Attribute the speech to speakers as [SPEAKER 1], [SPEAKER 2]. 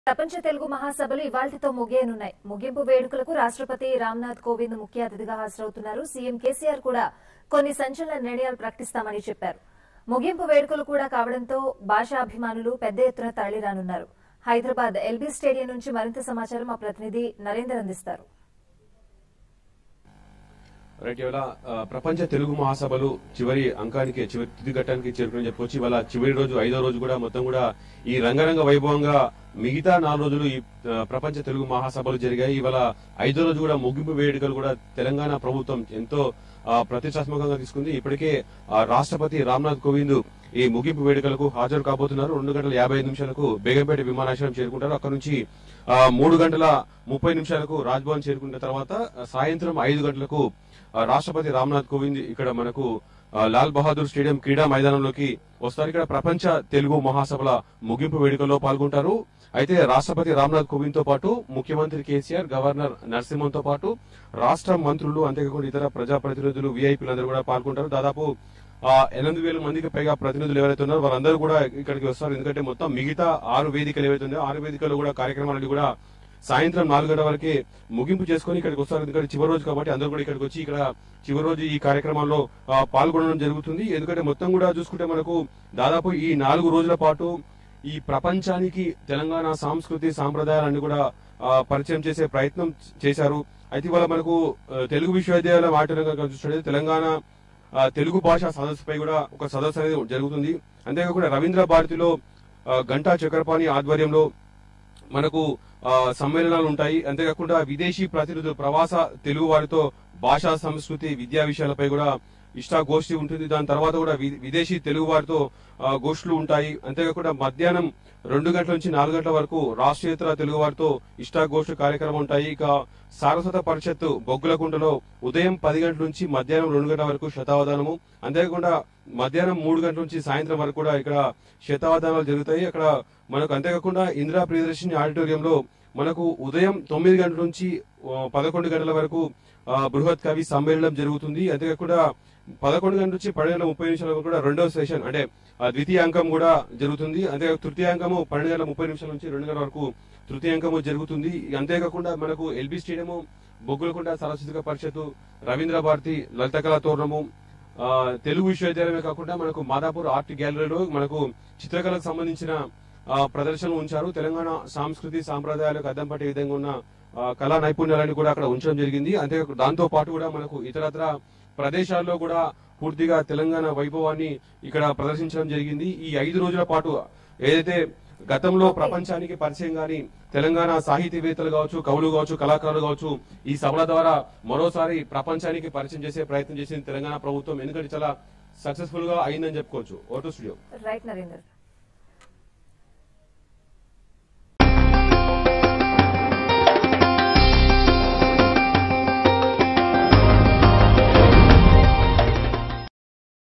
[SPEAKER 1] ప్రపంచ తెలుగు మహాసభలు ఇవాళ్టితో ముగియనున్నాయి ముగింపు వేడుకలకు రాష్ట్రపతి రామ్నాథ్ కోవింద్ ముఖ్య అతిథిగా హాజరవుతున్నారు సీఎం కేసీఆర్ కూడా కొన్ని సంచలన నిర్ణయాలు ప్రకటిస్తామని చెప్పారు ముగింపు వేడుకలు కూడా కావడంతో భాషాభిమానులు పెద్ద ఎత్తున తరలిరానున్నారు హైదరాబాద్ ఎల్బీ స్టేడియం నుంచి మరింత సమాచారం మా ప్రతినిధి నరేందర్ అందిస్తారు
[SPEAKER 2] రైట్ ఇవాళ ఆ, ప్రపంచ తెలుగు మహాసభలు చివరి అంకానికి చివరి తుది ఘట్టానికి చేరుకుని చెప్పొచ్చు ఇవాళ చివరి రోజు ఐదో రోజు కూడా మొత్తం కూడా ఈ రంగరంగ వైభవంగా మిగతా నాలుగు రోజులు ఈ ఆ, ప్రపంచ తెలుగు మహాసభలు జరిగాయి ఇవాళ ఐదో రోజు కూడా ముగింపు వేడుకలు కూడా తెలంగాణ ప్రభుత్వం ఎంతో ఆ, ప్రతిష్టాత్మకంగా తీసుకుంది ఇప్పటికే ఆ, రాష్ట్రపతి రామ్నాథ్ కోవింద్ ఈ ముగింపు వేడుకలకు హాజరు కాబోతున్నారు రెండు గంటల యాభై ఐదు నిమిషాలకు బేగంపేట విమానాశ్రయం చేరుకుంటారు అక్కడ నుంచి ఆ, మూడు గంటల ముప్పై నిమిషాలకు రాజ్భవన్ చేరుకున్న తర్వాత ఆ, సాయంత్రం ఐదు గంటలకు ఆ, రాష్ట్రపతి రామ్నాథ్ కోవింద్ ఇక్కడ మనకు ఆ, లాల్ బహదూర్ స్టేడియం క్రీడా మైదానంలోకి వస్తారు ఇక్కడ ప్రపంచ తెలుగు మహాసభల ముగింపు వేడుకల్లో పాల్గొంటారు అయితే రాష్ట్రపతి రామ్నాథ్ కోవింద్ తో పాటు ముఖ్యమంత్రి కేసీఆర్ గవర్నర్ నరసింహన్ తో పాటు రాష్ట్ర మంత్రులు అంతేకాకుండా ఇతర ప్రజాప్రతినిధులు వీఐపీలందరూ కూడా పాల్గొంటారు దాదాపు ఆ, ఎనిమిది వేల మందికి పైగా ప్రతినిధులు ఎవరైతే ఉన్నారో వారందరూ కూడా ఇక్కడికి వస్తారు ఎందుకంటే మొత్తం మిగతా ఆరు వేదికలు ఏవైతే ఉన్నాయో ఆరు వేదికలు కూడా కార్యక్రమాలన్నీ కూడా సాయంత్రం నాలుగు గంటల వరకే ముగింపు చేసుకొని ఇక్కడికి వస్తారు ఎందుకంటే చివరి రోజు కాబట్టి అందరూ కూడా ఇక్కడికి వచ్చి ఇక్కడ చివరి రోజు ఈ కార్యక్రమంలో ఆ, పాల్గొనడం జరుగుతుంది ఎందుకంటే మొత్తం కూడా చూసుకుంటే మనకు దాదాపు ఈ నాలుగు రోజుల పాటు ఈ ప్రపంచానికి తెలంగాణ సంస్కృతి సాంప్రదాయాలన్నీ కూడా ఆ, పరిచయం చేసే ప్రయత్నం చేశారు అయితే ఇవాళ మనకు ఆ, తెలుగు విశ్వవిద్యాలయం ఆటంగా చూసినట్లయితే తెలంగాణ ఆ, తెలుగు భాష సదస్సుపై కూడా ఒక సదస్సు అనేది జరుగుతుంది అంతేకాకుండా రవీంద్ర భారతిలో ఆ, గంటా చక్రపాణి ఆధ్వర్యంలో మనకు ఆ, సమ్మేళనాలు ఉంటాయి అంతేకాకుండా విదేశీ ప్రతినిధులు ప్రవాస తెలుగు వారితో భాషా సంస్కృతి విద్యా విషయాలపై కూడా ఇష్టా గోష్ఠి ఉంటుంది దాని తర్వాత కూడా వి- విదేశీ తెలుగు వారితో ఆ, గోష్ఠులు ఉంటాయి అంతేకాకుండా మధ్యాహ్నం రెండు గంటల నుంచి నాలుగు గంటల వరకు రాష్ట్రీయతర తెలుగు వారితో ఇష్టా గోష్ఠి కార్యక్రమం ఉంటాయి ఇక సారస్వత పరిషత్ బొగ్గులకుంటలో ఉదయం పది గంటల నుంచి మధ్యాహ్నం రెండు గంటల వరకు శతావధానము అంతేకాకుండా మధ్యాహ్నం మూడు గంటల నుంచి సాయంత్రం వరకు కూడా ఇక్కడ శతావధానాలు జరుగుతాయి అక్కడ మనకు అంతేకాకుండా ఇందిరా ప్రియదర్శిని ఆడిటోరియంలో మనకు ఉదయం తొమ్మిది గంటల నుంచి ఆ, పదకొండు గంటల వరకు ఆ, బృహత్ కవి సమ్మేళనం జరుగుతుంది అంతేకాకుండా పదకొండు గంటల నుంచి పన్నెండు గంటల ముప్పై నిమిషాల వరకు కూడా రెండవ సెషన్ అంటే ఆ, ద్వితీయాంకం కూడా జరుగుతుంది అంతే తృతీయాంకము పన్నెండు గంటల ముప్పై నిమిషాల నుంచి రెండు గంటల వరకు తృతీయాంకము జరుగుతుంది అంతేకాకుండా మనకు ఎల్బీ స్టేడియము బొగ్గులకొండ సాంస్కృతిక పరిషత్ రవీంద్ర భారతి లలిత కళా తోరణము ఆ, తెలుగు విశ్వవిద్యాలయమే కాకుండా మనకు మాదాపూర్ ఆర్ట్ గ్యాలరీలో మనకు చిత్రకళకు సంబంధించిన ఆ, ప్రదర్శనలు ఉంచారు తెలంగాణ సంస్కృతి సాంప్రదాయాలకు అద్దం పట్టే విధంగా ఉన్న ఆ, కళా నైపుణ్యాలని కూడా అక్కడ ఉంచడం జరిగింది అంతే దాంతో పాటు కూడా మనకు ఇతరత్ర ప్రదేశాల్లో కూడా పూర్తిగా తెలంగాణ వైభవాన్ని ఇక్కడ ప్రదర్శించడం జరిగింది ఈ ఐదు రోజుల పాటు ఏదైతే గతంలో ప్రపంచానికి పరిచయం గాని తెలంగాణ సాహితీవేత్తలు కావచ్చు కవులు కావచ్చు కళాకారులు కావచ్చు ఈ సభల ద్వారా మరోసారి ప్రపంచానికి పరిచయం చేసే ప్రయత్నం చేసింది తెలంగాణ ప్రభుత్వం ఎందుకంటే చాలా సక్సెస్ఫుల్ గా అయిందని చెప్పుకోవచ్చు ఓటో స్టూడియో
[SPEAKER 1] రైట్ నరేందర్